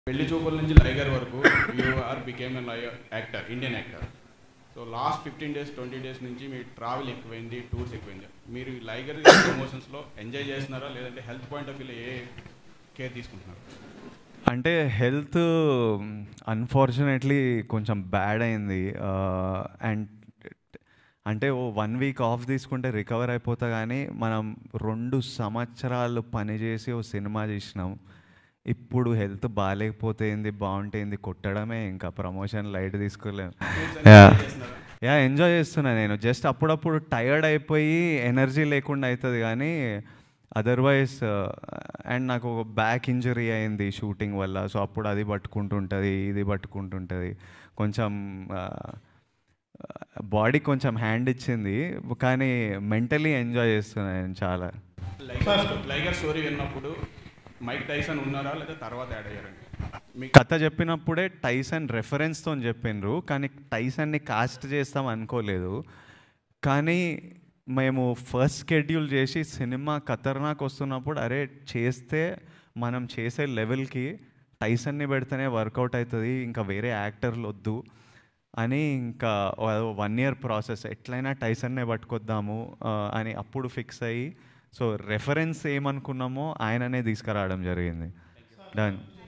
పెళ్లి చూపుల నుంచి లైగర్ వరకు you are became actor Indian actor so last fifteen days twenty days నుంచి మీ ట్రావెల్ ఎక్కువైంది టూర్స్ ఎక్కువైంది మీరు ఈ లైగర్ ప్రమోషన్స్లో ఎంజాయ్ చేస్తున్నారా లేదంటే హెల్త్ పాయింట్ ఆఫ్ వ్యూలో ఏ కేర్ తీసుకుంటున్నారు అంటే హెల్త్ అన్ఫార్చునేట్లీ కొంచెం బ్యాడ్ అయింది అండ్ అంటే ఓ వన్ వీక్ ఆఫ్ తీసుకుంటే రికవర్ అయిపోతా కానీ మనం రెండు సంవత్సరాలు పనిచేసి ఓ సినిమా చేసినాం ఇప్పుడు హెల్త్ బాగాలేకపోతే ఏంది బాగుంటే ఏంది కొట్టడమే ఇంకా ప్రమోషన్ లైట్ తీసుకోలేము యా యా ఎంజాయ్ చేస్తున్నా నేను జస్ట్ అప్పుడప్పుడు టైర్డ్ అయిపోయి ఎనర్జీ లేకుండా అవుతుంది కానీ అదర్వైజ్ అండ్ నాకు ఒక బ్యాక్ ఇంజరీ అయింది షూటింగ్ వల్ల సో అప్పుడు అది పట్టుకుంటుంటుంది ఇది పట్టుకుంటుంటుంది కొంచెం బాడీ కొంచెం హ్యాండ్ ఇచ్చింది కానీ మెంటలీ ఎంజాయ్ చేస్తున్నాను నేను చాలా లైగర్ లైగర్ స్టోరీ విన్నప్పుడు మైక్ టైసన్ ఉన్నారా లేదా తర్వాత యాడ్ అయ్యారండి మీకు కథ చెప్పినప్పుడే టైసన్ రెఫరెన్స్తో చెప్పిండ్రు కానీ టైసన్ని కాస్ట్ చేస్తాం అనుకోలేదు కానీ మేము ఫస్ట్ షెడ్యూల్ చేసి సినిమా ఖతర్నాక్ వస్తున్నప్పుడు అరే చేస్తే మనం చేసే లెవెల్కి టైసన్ని పెడితేనే వర్కౌట్ అవుతుంది ఇంకా వేరే యాక్టర్లు వద్దు అని ఇంకా వన్ ఇయర్ ప్రాసెస్ ఎట్లయినా టైసన్నే పట్టుకొద్దాము ఆ, అని అప్పుడు ఫిక్స్ అయ్యి సో రెఫరెన్స్ ఏమనుకున్నామో ఆయననే తీసుకురావడం జరిగింది డన్